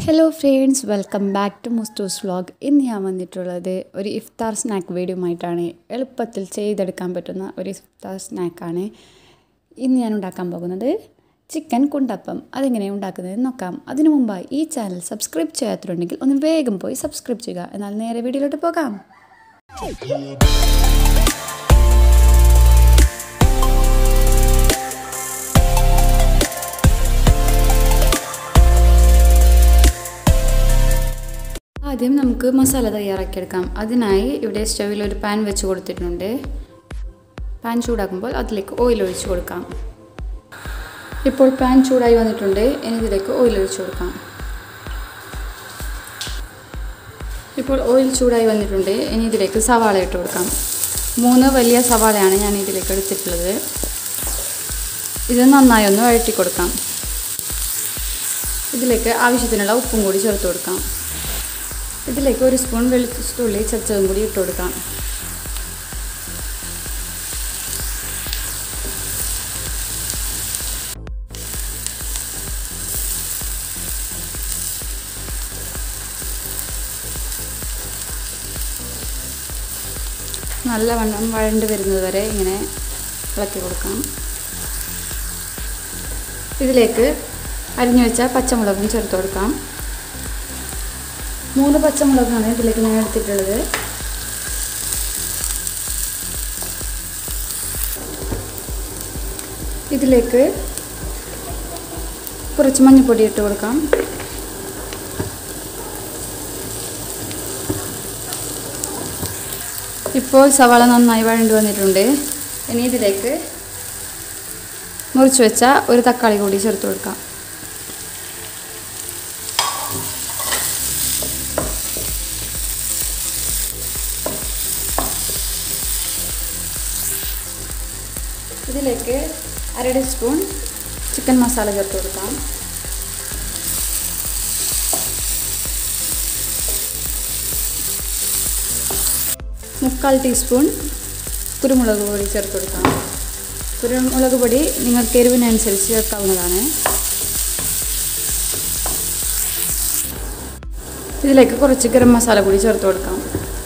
hello friends welcome back to മുസ്റ്റൂസ് vlog ഇന്ന് ഞാൻ വന്നിട്ടുള്ളത് ഒരു ഇഫ്താർ സ്നാക്ക് വീഡിയോയുമായിട്ടാണ് എളുപ്പത്തിൽ ചെയ്തെടുക്കാൻ പറ്റുന്ന ഒരു ഇഫ്താർ സ്നാക്കാണ് ഇന്ന് ഞാൻ ഉണ്ടാക്കാൻ പോകുന്നത് ചിക്കൻ കുണ്ടപ്പം അതെങ്ങനെ ഉണ്ടാക്കുന്നത് നോക്കാം അതിനു മുമ്പായി ഈ ചാനൽ സബ്സ്ക്രൈബ് ചെയ്യാത്തതുണ്ടെങ്കിൽ ഒന്ന് വേഗം പോയി സബ്സ്ക്രൈബ് ചെയ്യുക എന്നാൽ നേരെ വീഡിയോയിലോട്ട് പോകാം ആദ്യം നമുക്ക് മസാല തയ്യാറാക്കിയെടുക്കാം അതിനായി ഇവിടെ സ്റ്റവിൽ ഒരു പാൻ വെച്ച് കൊടുത്തിട്ടുണ്ട് പാൻ ചൂടാക്കുമ്പോൾ അതിലേക്ക് ഓയിൽ ഒഴിച്ച് കൊടുക്കാം ഇപ്പോൾ പാൻ ചൂടായി വന്നിട്ടുണ്ട് ഇനി ഇതിലേക്ക് ഓയിൽ ഒഴിച്ച് കൊടുക്കാം ഇപ്പോൾ ഓയിൽ ചൂടായി വന്നിട്ടുണ്ട് ഇനി ഇതിലേക്ക് സവാള ഇട്ട് കൊടുക്കാം മൂന്ന് വലിയ സവാളയാണ് ഞാൻ ഇതിലേക്ക് എടുത്തിട്ടുള്ളത് ഇത് നന്നായി ഒന്ന് വഴറ്റി കൊടുക്കാം ഇതിലേക്ക് ആവശ്യത്തിനുള്ള ഉപ്പും കൂടി ചേർത്ത് കൊടുക്കാം ഇതിലേക്ക് ഒരു സ്പൂൺ വെളുത്തുള്ളി ചതച്ചതും കൂടി ഇട്ട് കൊടുക്കാം നല്ലവണ്ണം വഴണ്ട് വരുന്നത് വരെ ഇങ്ങനെ ഇളക്കി കൊടുക്കാം ഇതിലേക്ക് അരിഞ്ഞു വെച്ച പച്ചമുളകും ചേർത്ത് കൊടുക്കാം മൂന്ന് പച്ചമുളകാണ് ഇതിലേക്ക് ഞാൻ എടുത്തിട്ടുള്ളത് ഇതിലേക്ക് കുറച്ച് മഞ്ഞൾപ്പൊടി ഇട്ട് കൊടുക്കാം ഇപ്പോൾ സവാള നന്നായി വഴണ്ടു വന്നിട്ടുണ്ട് ഇനി ഇതിലേക്ക് മുറിച്ച് വെച്ച ഒരു തക്കാളി കൂടി ചേർത്ത് കൊടുക്കാം ഇതിലേക്ക് അര ടീസ്പൂൺ ചിക്കൻ മസാല ചേർത്ത് കൊടുക്കാം മുക്കാൽ ടീസ്പൂൺ കുരുമുളക് പൊടി ചേർത്ത് കൊടുക്കാം കുരുമുളക് പൊടി നിങ്ങൾക്ക് എരിവിനനുസരിച്ച് ചേർക്കാവുന്നതാണ് ഇതിലേക്ക് കുറച്ച് ഗരം മസാല കൂടി ചേർത്ത് കൊടുക്കാം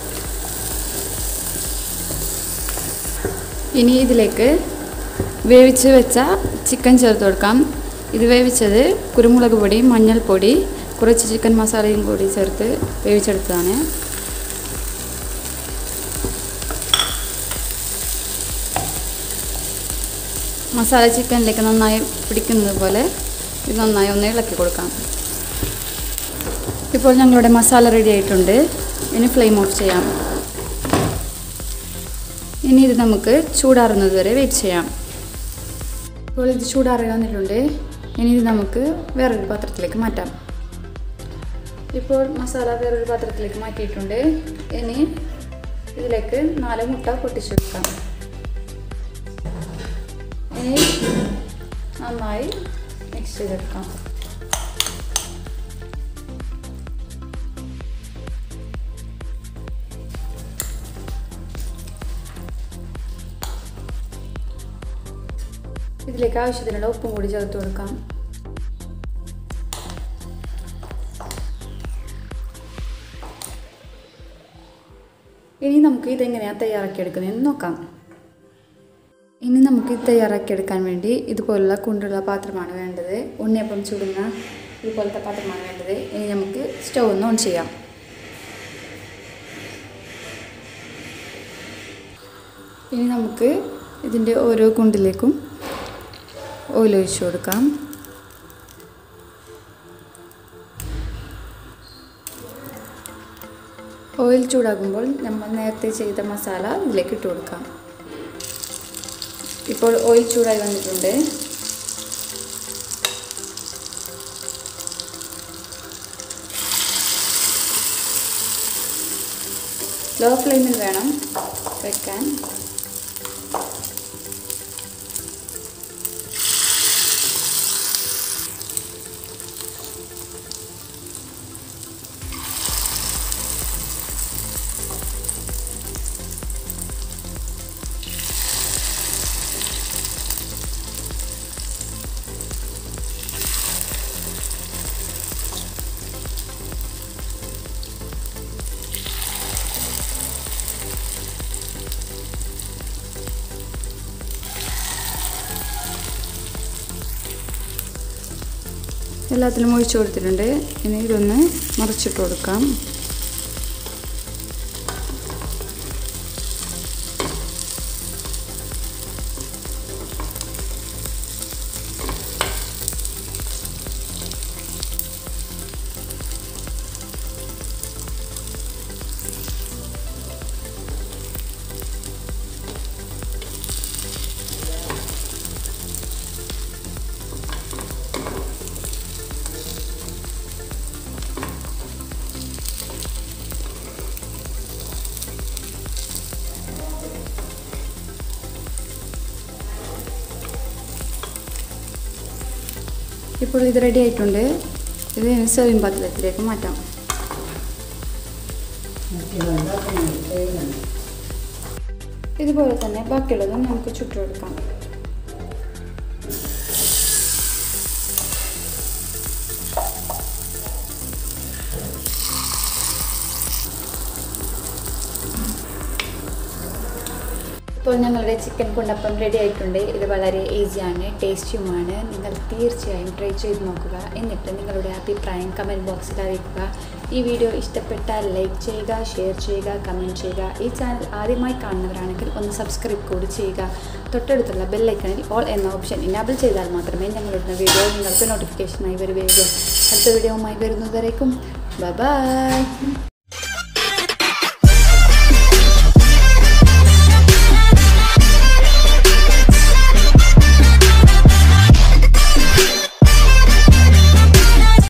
ഇനി ഇതിലേക്ക് വേവിച്ച് വെച്ച ചിക്കൻ ചേർത്ത് കൊടുക്കാം ഇത് വേവിച്ചത് കുരുമുളക് പൊടി മഞ്ഞൾപ്പൊടി കുറച്ച് ചിക്കൻ മസാലയും കൂടി ചേർത്ത് വേവിച്ചെടുത്തതാണ് മസാല ചിക്കനിലേക്ക് നന്നായി പിടിക്കുന്നത് പോലെ ഇത് നന്നായി ഒന്ന് ഇളക്കി കൊടുക്കാം ഇപ്പോൾ ഞങ്ങളുടെ മസാല റെഡി ആയിട്ടുണ്ട് ഇനി ഫ്ലെയിം ഓഫ് ചെയ്യാം ഇനി ഇത് നമുക്ക് ചൂടാറുന്നത് വരെ വെയിറ്റ് ചെയ്യാം ഇപ്പോൾ ഇത് ചൂടാറി വന്നിട്ടുണ്ട് ഇനി ഇത് നമുക്ക് വേറൊരു പാത്രത്തിലേക്ക് മാറ്റാം ഇപ്പോൾ മസാല വേറൊരു പാത്രത്തിലേക്ക് മാറ്റിയിട്ടുണ്ട് ഇനി ഇതിലേക്ക് നാല് മുട്ട പൊട്ടിച്ചു വെക്കാം ഇനി നന്നായി മിക്സ് ചെയ്തെടുക്കാം ഇതിലേക്ക് ആവശ്യത്തിനുള്ള ഉപ്പും കൂടി ചേർത്ത് കൊടുക്കാം ഇനി നമുക്ക് ഇതെങ്ങനെയാണ് തയ്യാറാക്കിയെടുക്കുന്നതെന്ന് നോക്കാം ഇനി നമുക്ക് ഇത് തയ്യാറാക്കിയെടുക്കാൻ വേണ്ടി ഇതുപോലുള്ള കുണ്ടുള്ള പാത്രമാണ് വേണ്ടത് ഉണ്ണിയപ്പം ചുടുന്ന ഇതുപോലത്തെ പാത്രമാണ് വേണ്ടത് ഇനി നമുക്ക് സ്റ്റൗ ഒന്ന് ഓൺ ചെയ്യാം ഇനി നമുക്ക് ഇതിൻ്റെ ഓരോ കുണ്ടിലേക്കും ഓയിൽ ഒഴിച്ചു കൊടുക്കാം ഓയിൽ ചൂടാകുമ്പോൾ നമ്മൾ നേരത്തെ ചെയ്ത മസാല ഇതിലേക്ക് ഇട്ട് കൊടുക്കാം ഇപ്പോൾ ഓയിൽ ചൂടായി വന്നിട്ടുണ്ട് ലോ ഫ്ലെയിമിൽ വേണം വെക്കാൻ എല്ലാത്തിലും ഒഴിച്ചു കൊടുത്തിട്ടുണ്ട് ഇനി ഇതൊന്ന് മറിച്ചിട്ട് കൊടുക്കാം ഇപ്പോൾ ഇത് റെഡി ആയിട്ടുണ്ട് ഇത് സെർവിങ് പാത്രത്തിലേക്ക് മാറ്റാം ഇതുപോലെ തന്നെ ബാക്കിയുള്ളതും നമുക്ക് ചുട്ടുകൊടുക്കാം ഇപ്പോൾ ഞങ്ങളുടെ ചിക്കൻ കുണ്ടപ്പം റെഡി ആയിട്ടുണ്ട് ഇത് വളരെ ഈസിയാണ് ടേസ്റ്റിയുമാണ് നിങ്ങൾ തീർച്ചയായും ട്രൈ ചെയ്ത് നോക്കുക എന്നിട്ട് നിങ്ങളുടെ അഭിപ്രായം കമൻറ്റ് ബോക്സിൽ അറിയിക്കുക ഈ വീഡിയോ ഇഷ്ടപ്പെട്ടാൽ ലൈക്ക് ചെയ്യുക ഷെയർ ചെയ്യുക കമൻറ്റ് ചെയ്യുക ഈ ചാനൽ ആദ്യമായി കാണുന്നവരാണെങ്കിൽ ഒന്ന് സബ്സ്ക്രൈബ് കൂടി ചെയ്യുക തൊട്ടടുത്തുള്ള ബെല്ലൈക്കണിൽ ഓൾ എന്ന ഓപ്ഷൻ ഇനാബിൾ ചെയ്താൽ മാത്രമേ ഞങ്ങളിടുന്ന വീഡിയോ നിങ്ങൾക്ക് നോട്ടിഫിക്കേഷനായി വരികയുള്ളൂ അടുത്ത വീഡിയോവുമായി വരുന്നതുവരേക്കും ബൈ